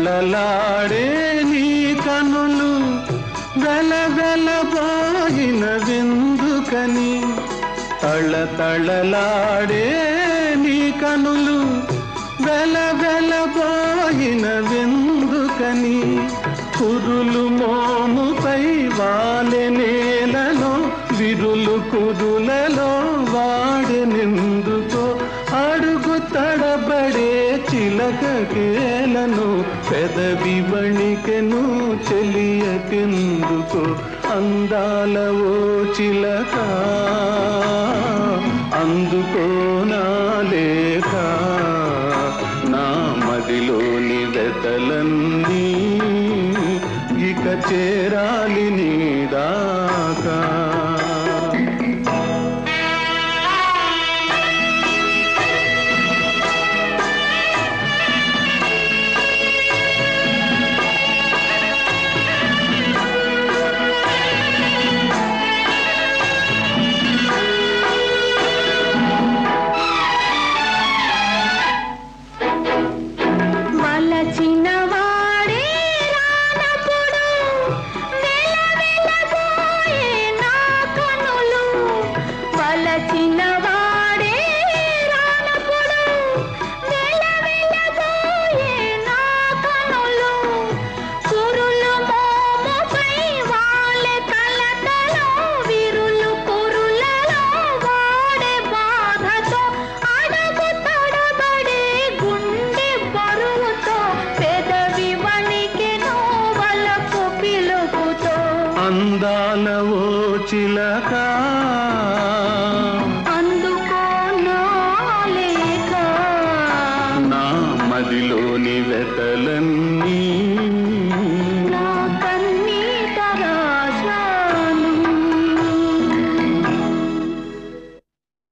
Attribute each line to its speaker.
Speaker 1: తళతళలాడే నీ కనులు వెలవెలబోయిన విందుకని తళతళలాడే నీ కనులు వెలవెలబోయిన విందుకని కురులు మోముపై వాలె నేలలో విరులు కురులలో వాడెనెందుకో అడుగు తడబడే చిలకకేలను పెదవి వణికెను చెలియకెందుకు అందాల ఓ చిలక అందుకో నా లేక నా మదిలోని వెతలన్నీ ఇక చేరాలి నీదాకా
Speaker 2: వలచిన వాడే రానప్పుడు వెలవెలబోయే నా కనులు వలచిన వాడే రానప్పుడు వెలవెలబోయే నా కనులు కురులు మోముపై వాలె కలతలో విరులు కురులలో వాడే బాధతో అడుగు తడబడే గుండె బరువుతో పెదవి వణికెను వలపు పిలుపుతో
Speaker 1: అందాల ఓ చిలక